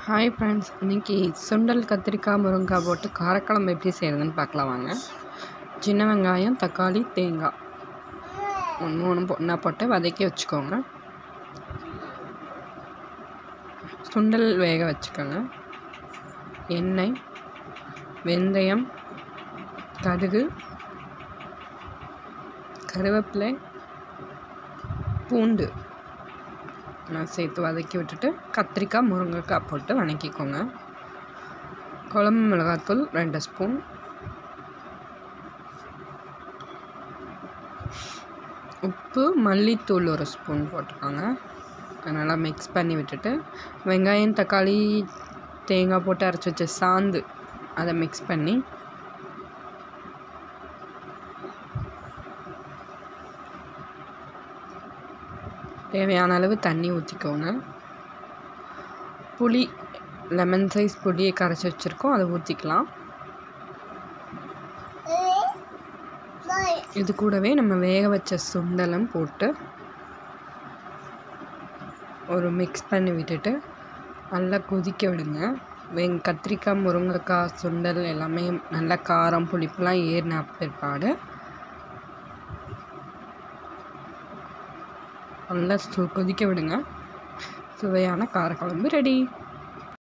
hi friends இன்றைக்கி சுண்டல் கத்திரிக்காய் முருங்கைக்காய் போட்டு காரக்குழம்பு எப்படி செய்கிறதுன்னு பார்க்கலாம் வாங்க சின்ன வெங்காயம் தக்காளி தேங்காய் ஒன்று ஒன்று ஒன்றா போட்டு வதக்கி வச்சுக்கோங்க சுண்டல் வேக வச்சுக்கோங்க எண்ணெய் வெந்தயம் கடுகு கருவேப்பிலை பூண்டு நான் சேர்த்து வதக்கி விட்டுட்டு கத்திரிக்காய் முருங்கைக்காய் போட்டு வதக்கிக்கோங்க குழம்பு மிளகாத்தூள் ரெண்டு ஸ்பூன் உப்பு மல்லித்தூள் ஒரு ஸ்பூன் போட்டுக்கோங்க நல்லா மிக்ஸ் பண்ணி விட்டுட்டு வெங்காயம் தக்காளி தேங்காய் போட்டு அரைச்சி வச்ச சாந்து அதை மிக்ஸ் பண்ணி தேவையான அளவு தண்ணி ஊற்றிக்கோங்க புளி லெமன் சைஸ் புளியை கரைச்சி வச்சுருக்கோம் அதை ஊற்றிக்கலாம் இது கூடவே நம்ம வேக வச்ச சுண்டலும் போட்டு ஒரு மிக்ஸ் பண்ணி விட்டுட்டு நல்லா கொதிக்க விடுங்க வெங் கத்திரிக்காய் முருங்கைக்காய் சுண்டல் எல்லாமே நல்லா காரம் புளிப்புலாம் ஏறின பிற்பாடு நல்லா சு கொதிக்க விடுங்க சுவையான காரக்குழம்பு ரெடி